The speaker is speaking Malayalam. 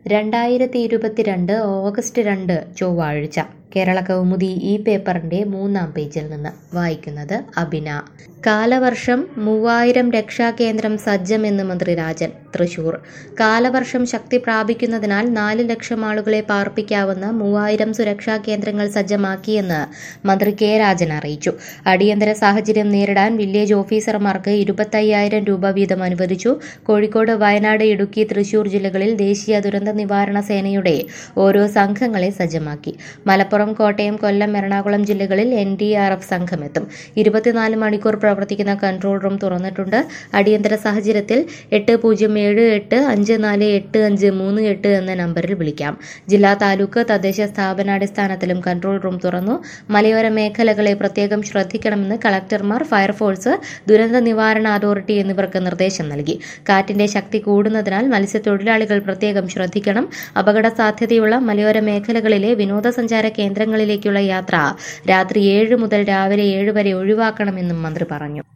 രണ്ടായിരത്തി ഇരുപത്തിരണ്ട് ഓഗസ്റ്റ് രണ്ട് ചൊവ്വാഴ്ച കേരള കൗമുദി ഈ പേപ്പറിന്റെ മൂന്നാം പേജിൽ നിന്ന് വായിക്കുന്നത് അബിന കാലവർഷം മൂവായിരം രക്ഷാകേന്ദ്രം സജ്ജമെന്ന് മന്ത്രി രാജൻ തൃശൂർ കാലവർഷം ശക്തി പ്രാപിക്കുന്നതിനാൽ നാല് ലക്ഷം ആളുകളെ പാർപ്പിക്കാവുന്ന മൂവായിരം സുരക്ഷാ കേന്ദ്രങ്ങൾ സജ്ജമാക്കിയെന്ന് മന്ത്രി കെ രാജൻ അറിയിച്ചു അടിയന്തര സാഹചര്യം നേരിടാൻ വില്ലേജ് ഓഫീസർമാർക്ക് ഇരുപത്തയ്യായിരം രൂപ വീതം അനുവദിച്ചു കോഴിക്കോട് വയനാട് ഇടുക്കി തൃശൂർ ജില്ലകളിൽ ദേശീയ ദുരന്ത നിവാരണ സേനയുടെ ഓരോ സംഘങ്ങളെ സജ്ജമാക്കി മലപ്പുറം കോട്ടയം കൊല്ലം എറണാകുളം ജില്ലകളിൽ എൻ ഡി ആർ എഫ് സംഘമെത്തും ഇരുപത്തിനാല് മണിക്കൂർ പ്രവർത്തിക്കുന്ന കൺട്രോൾ റൂം തുറന്നിട്ടുണ്ട് അടിയന്തര സാഹചര്യത്തിൽ എട്ട് പൂജ്യം ഏഴ് എട്ട് അഞ്ച് നാല് എട്ട് അഞ്ച് മൂന്ന് എട്ട് എന്ന നമ്പറിൽ വിളിക്കാം ജില്ലാ താലൂക്ക് തദ്ദേശ സ്ഥാപനാടിസ്ഥാനത്തിലും കൺട്രോൾ റൂം തുറന്നു മലയോര മേഖലകളെ പ്രത്യേകം ശ്രദ്ധിക്കണമെന്ന് കളക്ടർമാർ ഫയർഫോഴ്സ് ദുരന്ത നിവാരണ അതോറിറ്റി എന്നിവർക്ക് നിർദ്ദേശം നൽകി കാറ്റിന്റെ ശക്തി കൂടുന്നതിനാൽ മത്സ്യത്തൊഴിലാളികൾ പ്രത്യേകം ശ്രദ്ധിക്കണം അപകട സാധ്യതയുള്ള മലയോര മേഖലകളിലെ വിനോദസഞ്ചാര കേന്ദ്രങ്ങളിലേക്കുള്ള യാത്ര രാത്രി ഏഴ് മുതൽ രാവിലെ ഏഴ് വരെ ഒഴിവാക്കണമെന്നും മന്ത്രി പറഞ്ഞു